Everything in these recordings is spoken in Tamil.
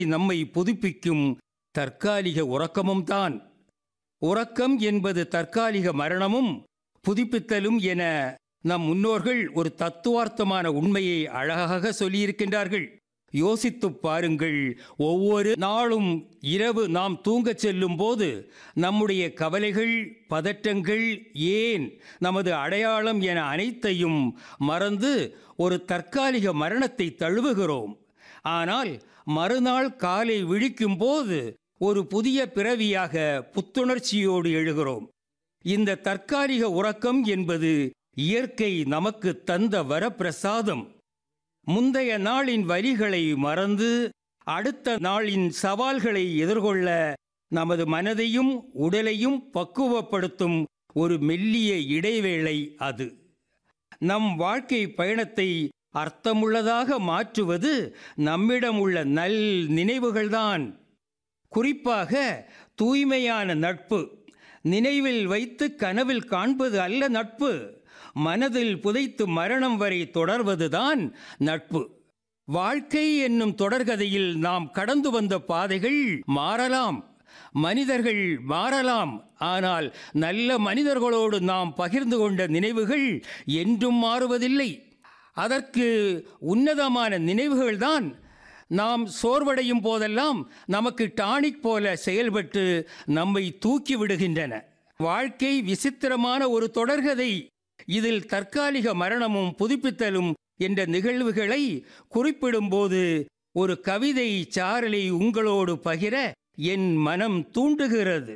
நம்மை புதுப்பிக்கும் தற்காலிக உறக்கமும் தான் உறக்கம் என்பது தற்காலிக மரணமும் புதுப்பித்தலும் என நம் முன்னோர்கள் ஒரு தத்துவார்த்தமான உண்மையை அழகாக சொல்லியிருக்கின்றார்கள் யோசித்துப் பாருங்கள் ஒவ்வொரு நாளும் இரவு நாம் தூங்கச் செல்லும் போது நம்முடைய கவலைகள் பதட்டங்கள் ஏன் நமது அடையாளம் என அனைத்தையும் மறந்து ஒரு தற்காலிக மரணத்தை தழுவுகிறோம் ஆனால் மறுநாள் காலை விழிக்கும் போது ஒரு புதிய பிறவியாக புத்துணர்ச்சியோடு எழுகிறோம் இந்த தற்காலிக உறக்கம் என்பது இயற்கை நமக்கு தந்த வரப்பிரசாதம் முந்தைய நாளின் வரிகளை மறந்து அடுத்த நாளின் சவால்களை எதிர்கொள்ள நமது மனதையும் உடலையும் பக்குவப்படுத்தும் ஒரு மெல்லிய இடைவேளை அது நம் வாழ்க்கை பயணத்தை அர்த்தமுள்ளதாக மாற்றுவது நம்மிடம் உள்ள நல் நினைவுகள்தான் குறிப்பாக தூய்மையான நட்பு நினைவில் வைத்து கனவில் காண்பது அல்ல நட்பு மனதில் புதைத்து மரணம் வரை தொடர்வதுதான் நட்பு வாழ்க்கை என்னும் தொடர்கதையில் நாம் கடந்து வந்த பாதைகள் மாறலாம் மனிதர்கள் மாறலாம் ஆனால் நல்ல மனிதர்களோடு நாம் பகிர்ந்து கொண்ட நினைவுகள் என்றும் மாறுவதில்லை அதற்கு உன்னதமான நினைவுகள்தான் நாம் சோர்வடையும் போதெல்லாம் நமக்கு டானிக் போல செயல்பட்டு நம்மை தூக்கி விடுகின்றன வாழ்க்கை விசித்திரமான ஒரு தொடர்கதை இதில் தற்காலிக மரணமும் புதுப்பித்தலும் என்ற நிகழ்வுகளை குறிப்பிடும்போது ஒரு கவிதை சாரலை உங்களோடு பகிர என் மனம் தூண்டுகிறது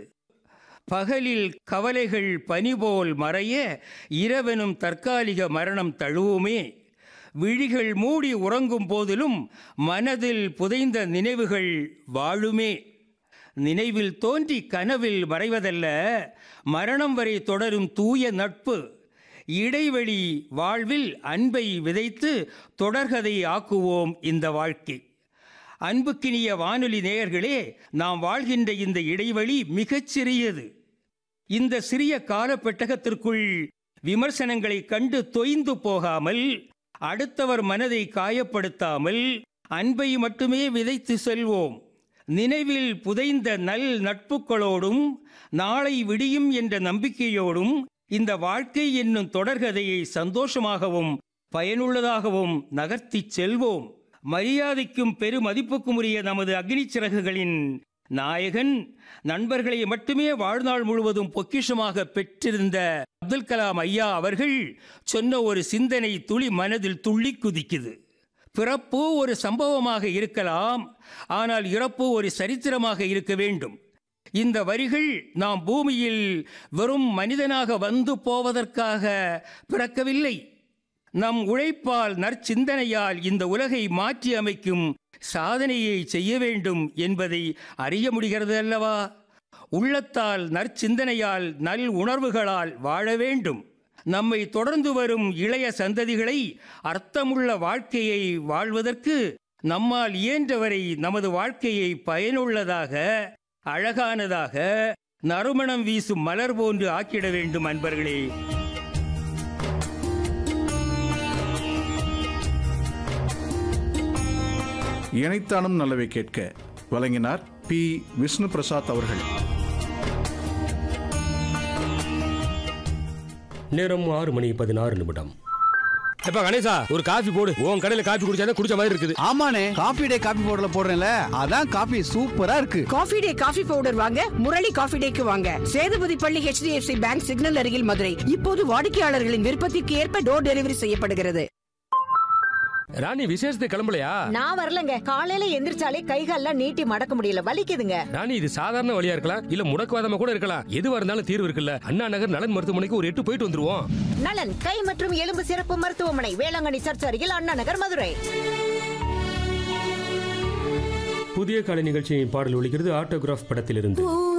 பகலில் கவலைகள் பனிபோல் மறைய இரவெனும் தற்காலிக மரணம் தழுவுமே விழிகள் மூடி உறங்கும் போதிலும் மனதில் புதைந்த நினைவுகள் வாழுமே நினைவில் தோன்றி கனவில் மறைவதல்ல மரணம் வரை தொடரும் தூய நட்பு இடைவெளி வாழ்வில் அன்பை விதைத்து தொடர்கதை ஆக்குவோம் இந்த வாழ்க்கை அன்புக்கினிய வானொலி நேயர்களே நாம் வாழ்கின்ற இந்த இடைவெளி மிகச் சிறியது இந்த சிறிய காலப்பெட்டகத்திற்குள் விமர்சனங்களை கண்டு தொய்ந்து போகாமல் அடுத்தவர் மனதை காயப்படுத்தாமல் அன்பை மட்டுமே விதைத்து செல்வோம் நினைவில் புதைந்த நல் நட்புகளோடும் நாளை விடியும் என்ற நம்பிக்கையோடும் இந்த வாழ்க்கை என்னும் தொடர்கதையை சந்தோஷமாகவும் பயனுள்ளதாகவும் நகர்த்திச் செல்வோம் மரியாதைக்கும் பெருமதிப்புக்கும் உரிய நமது அக்னி சிறகுகளின் நாயகன் நண்பர்களை மட்டுமே வாழ்நாள் முழுவதும் பொக்கிஷமாக பெற்றிருந்த அப்துல் கலாம் ஐயா அவர்கள் சொன்ன ஒரு சிந்தனை துளி மனதில் துள்ளி குதிக்குது பிறப்பு ஒரு சம்பவமாக இருக்கலாம் ஆனால் இறப்பு ஒரு சரித்திரமாக இருக்க வேண்டும் இந்த வரிகள் நாம் பூமியில் வெறும் மனிதனாக வந்து போவதற்காக பிறக்கவில்லை நம் உழைப்பால் நற்சிந்தனையால் இந்த உலகை மாற்றி அமைக்கும் சாதனையை செய்ய வேண்டும் என்பதை அறிய முடிகிறது அல்லவா உள்ளத்தால் நற்சிந்தனையால் நல் உணர்வுகளால் வாழ வேண்டும் நம்மை தொடர்ந்து வரும் இளைய சந்ததிகளை அர்த்தமுள்ள வாழ்க்கையை வாழ்வதற்கு நம்மால் இயன்றவரை நமது வாழ்க்கையை பயனுள்ளதாக அழகானதாக நறுமணம் வீசும் மலர் போன்று ஆக்கிட வேண்டும் அன்பர்களே இணைத்தானும் நல்லவை கேட்க வழங்கினார் பி விஷ்ணு பிரசாத் அவர்கள் நேரம் ஆறு மணி பதினாறு நிமிடம் எப்ப கணேசா ஒரு காஃபி போடு உன் கடையில காஃபி குடிச்சாதான் குடிச்ச மாதிரி இருக்குது ஆமாண்ணே காபி டே காபி பவுடர்ல போடுறேன்ல அதான் காபி சூப்பரா இருக்கு காஃபி டே காஃபி பவுடர் வாங்க முரளி காஃபி டேக்கு வாங்க சேதுபதி பள்ளி HDFC பேங்க் சிக்னல் அருகில் மதுரை இப்போது வாடிக்கையாளர்களின் விருப்பத்திற்கு ஏற்ப டோர் டெலிவரி செய்யப்படுகிறது ராணி விசேஷத்துக்கு கிளம்பலையா நான் வரலங்க காலையில எந்திரிச்சாலே கைகால்லாம் நீட்டி மடக்க முடியல வலிக்குதுங்க ராணி இது சாதாரண வழியா இருக்கலாம் இல்ல முடக்குவாதமா கூட இருக்கலாம் எதுவா இருந்தாலும் தீர்வு இருக்குல்ல அண்ணா நகர் நலன் மருத்துவமனைக்கு ஒரு எட்டு போயிட்டு வந்துருவோம் நலன் கை மற்றும் எலும்பு சிறப்பு மருத்துவமனை வேளாங்கண்ணி சர்ச் அருகில் அண்ணா நகர் மதுரை புதிய கலை நிகழ்ச்சியின் பாடல் ஒலிக்கிறது ஆட்டோகிராஃப் படத்திலிருந்து